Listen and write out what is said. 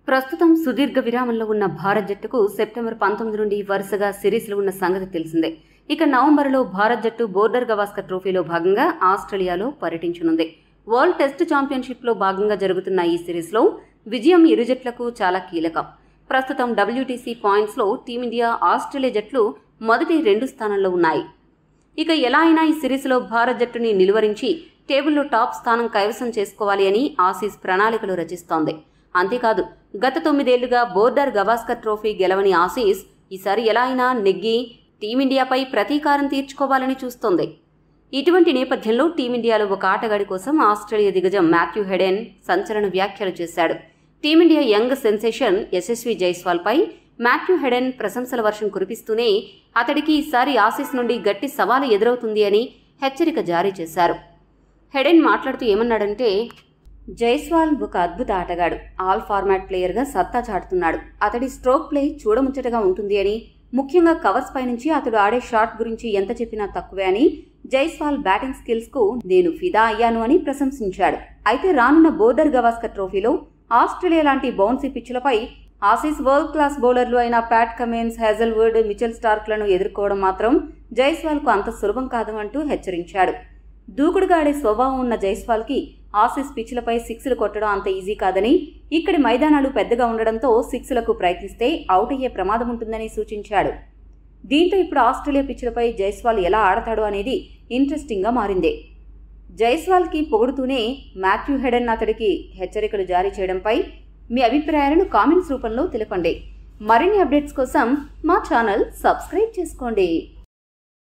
ప్రస్తుతం సుదీర్ఘ విరామంలో ఉన్న భారత్ జట్టుకు సెప్టెంబర్ పంతొమ్మిది నుండి వరుసగా సిరీస్లు ఉన్న సంగతి తెలిసిందే ఇక నవంబర్లో భారత్ జట్టు బోర్డర్ గవాస్కర్ ట్రోఫీలో భాగంగా ఆస్ట్రేలియాలో పర్యటించనుంది వరల్డ్ టెస్ట్ ఛాంపియన్షిప్లో భాగంగా జరుగుతున్న ఈ సిరీస్లో విజయం ఇరు జట్లకు చాలా కీలకం ప్రస్తుతం డబ్ల్యూటీసీ పాయింట్స్లో టీమిండియా ఆస్ట్రేలియా జట్లు మొదటి రెండు స్థానంలో ఉన్నాయి ఇక ఎలా అయినా ఈ సిరీస్లో భారత్ జట్టుని నిలువరించి టేబుల్లో టాప్ స్థానం కైవసం చేసుకోవాలి అని ఆసీస్ ప్రణాళికలు రచిస్తోంది అంతేకాదు గత తొమ్మిదేళ్లుగా బోర్డర్ గవాస్కర్ ట్రోఫీ గెలవని ఆసీస్ ఈసారి ఎలా అయినా నెగ్గి టీమిండియాపై ప్రతీకారం తీర్చుకోవాలని చూస్తోంది ఇటువంటి నేపథ్యంలో టీమిండియాలో ఒక ఆటగాడి కోసం ఆస్ట్రేలియా దిగ్గజం మాథ్యూ హెడెన్ సంచలన వ్యాఖ్యలు చేశాడు టీమిండియా యంగ్ సెన్సేషన్ యశస్వి జైస్వాల్పై మాథ్యూ హెడెన్ ప్రశంసల వర్షం కురిపిస్తూనే అతడికి ఈసారి ఆసీస్ నుండి గట్టి సవాలు ఎదురవుతుంది అని హెచ్చరిక జారీ చేశారు హెడెన్ మాట్లాడుతూ ఏమన్నాడంటే జైస్వాల్ ఒక అద్భుత ఆటగాడు ఆల్ ఫార్మాట్ ప్లేయర్గా సత్తా చాటుతున్నాడు అతడి స్ట్రోక్ ప్లే చూడముచ్చటగా ఉంటుంది అని ముఖ్యంగా కవర్స్ పై నుంచి అతడు ఆడే షాట్ గురించి ఎంత చెప్పినా తక్కువే అని జైస్వాల్ బ్యాటింగ్ స్కిల్స్ కు నేను ఫిదా అయ్యాను అని ప్రశంసించాడు అయితే రానున్న బోర్డర్ గవాస్కర్ ట్రోఫీలో ఆస్ట్రేలియా లాంటి బౌన్సీ పిచ్లపై ఆసీస్ వరల్డ్ క్లాస్ బౌలర్లు అయిన ప్యాట్ కమెన్స్ హెజల్వుడ్ మిచెల్ స్టార్క్లను ఎదుర్కోవడం మాత్రం జైస్వాల్కు అంత సులభం కాదు అంటూ హెచ్చరించాడు దూకుడుగా ఆడే స్వభావం ఉన్న జైస్వాల్కి ఆసీస్ పిచ్లపై సిక్స్లు కొట్టడం అంత ఈజీ కాదని ఇక్కడి మైదానాలు పెద్దగా ఉండడంతో సిక్స్లకు ప్రయత్నిస్తే అవుట్ అయ్యే ప్రమాదం ఉంటుందని సూచించాడు దీంతో ఇప్పుడు ఆస్ట్రేలియా పిచ్లపై జైస్వాల్ ఎలా ఆడతాడు అనేది ఇంట్రెస్టింగ్గా మారింది జైస్వాల్కి పొగుడుతూనే మాథ్యూ హెడెన్ అతడికి హెచ్చరికలు జారీ చేయడంపై మీ అభిప్రాయాలను కామెంట్స్ రూపంలో తెలపండి మరిన్ని అప్డేట్స్ కోసం మా ఛానల్ సబ్స్క్రైబ్ చేసుకోండి